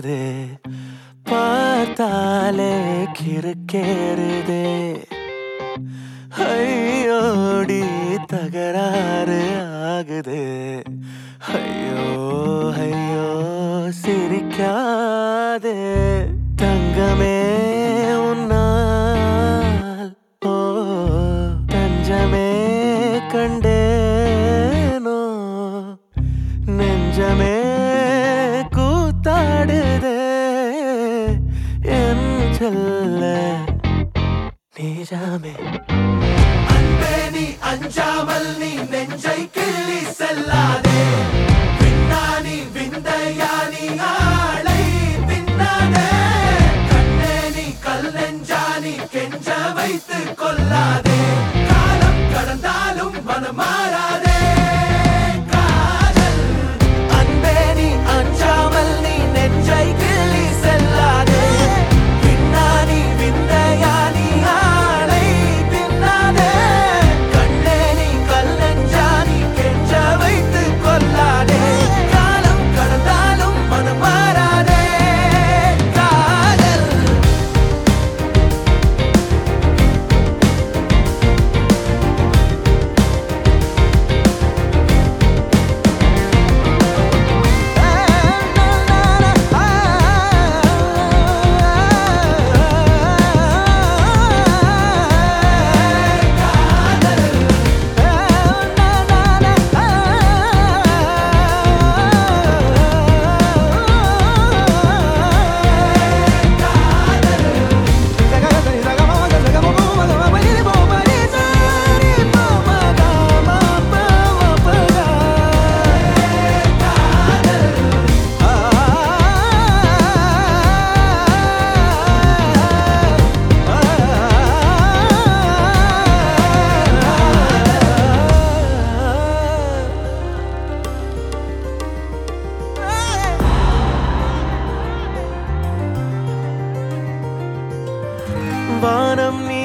ஆகுதே பார்த்தாலே கிறுக்கேறுதே ஐயோடி தகராறு ஆகுதே ஐயோ ஐயோ சிரிக்காதே தங்கமே உன்னால் ஓ தஞ்சமே கண்டேனோ நெஞ்சமே கூத்தாடுதே என் செல்ல நிஜமே அன்பே நீ அஞ்சாமல் நீ நெஞ்சை கிள்ளி செல்லாதே விண்ணானி விந்தையானி ஆளை பின்னாதே கண்ணே நீ கல் நெஞ்சானி கெஞ்ச வைத்து கொல்லாதே காலம் கடந்தாலும் மனம் மாறாதே காதல் அன்பே நீ அஞ்சாமல் நீ நெஞ்சை கிள்ளி செல்லாதே விண்ணானி விந்தையானி ஆளை பின்னாதே கண்ணே நீ கல்லஞ்சானி கெஞ்ச வைத்து கொல்லாதே காலம் கடந்தாலும் மனம் மாறாதே காதல் வானம்